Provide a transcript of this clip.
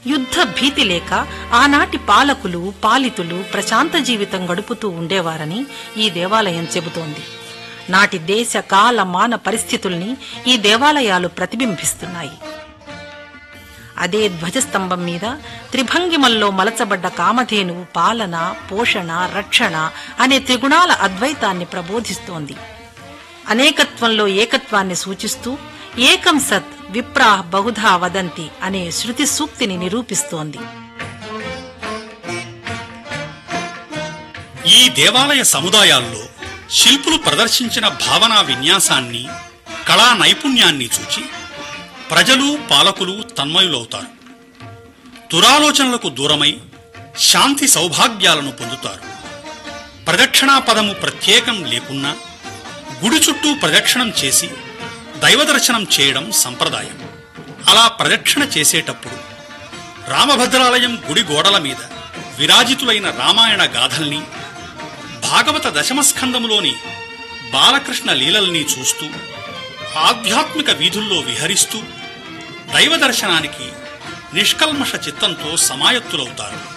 యుద్ధ భీతి లేక ఆనాటి పాలకులు పాలితులు ప్రశాంత జీవితం గడుపుతూ ఉండేవారని ఈ దేవాలయం చెబుతోంది నాటి దేశ కాల మాన పరిస్థితుల్ని ఈ దేవాలయాలు ప్రతిబింబిస్తున్నాయి అదే ధ్వజస్తంభం మీద త్రిభంగిమల్లో మలచబడ్డ కామధేనువు పాలన పోషణ రక్షణ అనే త్రిగుణాల అద్వైతాన్ని ప్రబోధిస్తోంది అనేకత్వంలో ఏకత్వాన్ని సూచిస్తూ ఏకం సత్ విప్రాహ్ బహుధా వదంతి అనే శృతి సూక్తిని నిరూపిస్తోంది ఈ దేవాలయ సముదాయాల్లో శిల్పులు ప్రదర్శించిన భావనా విన్యాసాన్ని కళా నైపుణ్యాన్ని చూచి ప్రజలు పాలకులు తన్మయులవుతారు దురాలోచనలకు దూరమై శాంతి సౌభాగ్యాలను పొందుతారు ప్రదక్షిణా పదము ప్రత్యేకం లేకున్నా గుడి చుట్టూ ప్రదక్షిణం చేసి దైవదర్శనం చేయడం సంప్రదాయం అలా ప్రదక్షిణ చేసేటప్పుడు రామభద్రాలయం గుడి గోడల మీద విరాజితులైన రామాయణ గాథల్ని భాగవత దశమస్కందములోని బాలకృష్ణ లీలల్ని చూస్తూ ఆధ్యాత్మిక వీధుల్లో విహరిస్తూ దైవ దర్శనానికి నిష్కల్మష చిత్తంతో సమాయత్తులవుతారు